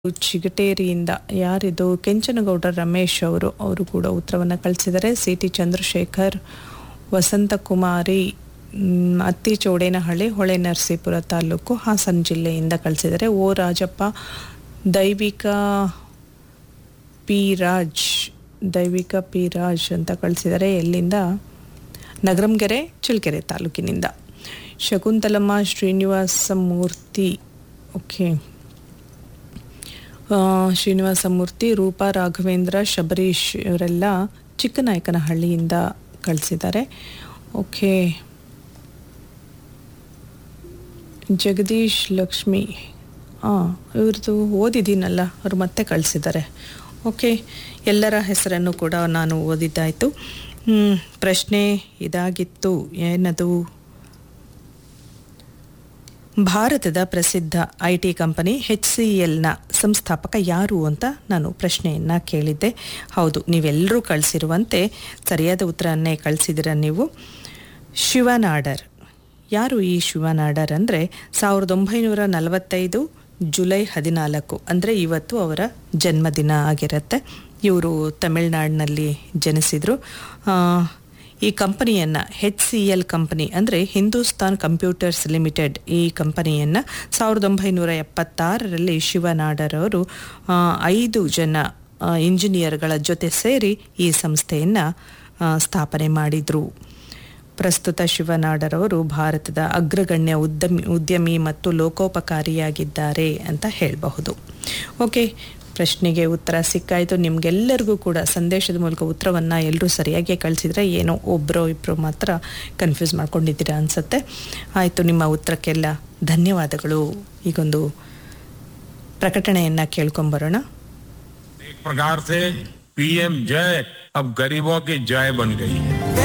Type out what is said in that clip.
ಚಿಗಟೇರಿಯಿಂದ ಯಾರಿದು ಕೆಂಚನಗೌಡ ರಮೇಶ್ ಅವರು ಅವರು ಕೂಡ ಉತ್ತರವನ್ನು ಕಳಿಸಿದ್ದಾರೆ ಸಿ ಟಿ ಚಂದ್ರಶೇಖರ್ ವಸಂತಕುಮಾರಿ ಮ್, ಅತ್ತಿ ಚೌಡೇನಹಳ್ಳಿ ಹೊಳೆ ನರಸೀಪುರ ತಾಲೂಕು ಹಾಸನ ಜಿಲ್ಲೆಯಿಂದ ಕಳಿಸಿದ್ದಾರೆ ಓ ರಾಜಪ್ಪ ದೈವಿಕ ಪಿ ರಾಜ್ ದೈವಿಕ ಪಿ ರಾಜ್ ಅಂತ ಕಳಿಸಿದ್ದಾರೆ ಎಲ್ಲಿಂದ ನಗರಂಗೆರೆ ಚಳ್ಳಕೆರೆ ತಾಲೂಕಿನಿಂದ ಶಕುಂತಲಮ್ಮ ಶ್ರೀನಿವಾಸ ಮೂರ್ತಿ ಓಕೆ ಆ, ಶ್ರೀನಿವಾಸ ಮೂರ್ತಿ ರೂಪಾ ರಾಘವೇಂದ್ರ ಶಬರೀಶ್ ಇವರೆಲ್ಲ ಚಿಕ್ಕನಾಯಕನಹಳ್ಳಿಯಿಂದ ಕಳಿಸಿದ್ದಾರೆ ಓಕೆ ಜಗದೀಶ್ ಲಕ್ಷ್ಮಿ ಹಾಂ ಇವ್ರದ್ದು ಓದಿದ್ದೀನಲ್ಲ ಅವ್ರು ಮತ್ತೆ ಕಳಿಸಿದ್ದಾರೆ ಓಕೆ ಎಲ್ಲರ ಹೆಸರನ್ನು ಕೂಡ ನಾನು ಓದಿದ್ದಾಯಿತು ಹ್ಮ್, ಪ್ರಶ್ನೆ ಇದಾಗಿತ್ತು ಏನದು ಭಾರತದ ಪ್ರಸಿದ್ಧ I T company H C ಎಲ್ನ ಸಂಸ್ಥಾಪಕ ಯಾರು ಅಂತ ನಾನು ಪ್ರಶ್ನೆಯನ್ನು ಕೇಳಿದ್ದೆ ಹೌದು ನೀವೆಲ್ಲರೂ ಕಳಿಸಿರುವಂತೆ ಸರಿಯಾದ ಉತ್ತರನ್ನೇ ಕಳಿಸಿದಿರ ನೀವು ಶಿವನಾಡರ್ ಯಾರು ಈ ಶಿವನಾಡರ್ ಅಂದರೆ ಸಾವಿರದ ಒಂಬೈನೂರ ನಲವತ್ತೈದು ಜುಲೈ ಹದಿನಾಲ್ಕು ಅಂದರೆ ಇವತ್ತು ಅವರ ಜನ್ಮದಿನ ಆಗಿರುತ್ತೆ ಇವರು ತಮಿಳ್ನಾಡಿನಲ್ಲಿ ಜನಿಸಿದರು ಆ, ಈ ಕಂಪನಿಯನ್ನು ಹೆಚ್ ಸಿ ಎಲ್ ಕಂಪನಿ ಅಂದರೆ ಹಿಂದೂಸ್ತಾನ್ ಕಂಪ್ಯೂಟರ್ಸ್ ಲಿಮಿಟೆಡ್ ಈ ಕಂಪನಿಯನ್ನು ಸಾವಿರದ ಒಂಬೈನೂರ ಎಪ್ಪತ್ತಾರರಲ್ಲಿ ಶಿವನಾಡರ್ ಅವರು ಆ, ಐದು ಜನ ಆ, ಇಂಜಿನಿಯರ್ಗಳ ಜೊತೆ ಸೇರಿ ಈ ಸಂಸ್ಥೆಯನ್ನು ಸ್ಥಾಪನೆ ಮಾಡಿದರು ಪ್ರಸ್ತುತ ಶಿವನಾಡರ್ ಅವರು ಭಾರತದ ಅಗ್ರಗಣ್ಯ ಉದ್ಯಮಿ ಉದ್ಯಮಿ ಮತ್ತು ಲೋಕೋಪಕಾರಿಯಾಗಿದ್ದಾರೆ ಅಂತ ಹೇಳಬಹುದು ಓಕೆ ಪ್ರಶ್ನೆಗೆ ಉತ್ತರ ಸಿಕ್ಕಾಯಿತು ನಿಮಗೆಲ್ಲರಿಗೂ ಕೂಡ ಸಂದೇಶದ ಮೂಲಕ ಉತ್ತರವನ್ನು ಎಲ್ಲರೂ ಸರಿಯಾಗಿ ಕಳಿಸಿದ್ರೆ ಏನೋ ಒಬ್ಬರೋ ಇಬ್ಬರು ಮಾತ್ರ ಕನ್ಫ್ಯೂಸ್ ಮಾಡ್ಕೊಂಡಿದ್ದೀರಾ ಅನಿಸುತ್ತೆ ಆಯಿತು ನಿಮ್ಮ ಉತ್ತರಕ್ಕೆಲ್ಲ ಧನ್ಯವಾದಗಳು ಈಗೊಂದು ಪ್ರಕಟಣೆಯನ್ನು ಕೇಳ್ಕೊಂಬರೋಣ एक प्रकार से पीएम जय अब गरीबों की जय बन गई है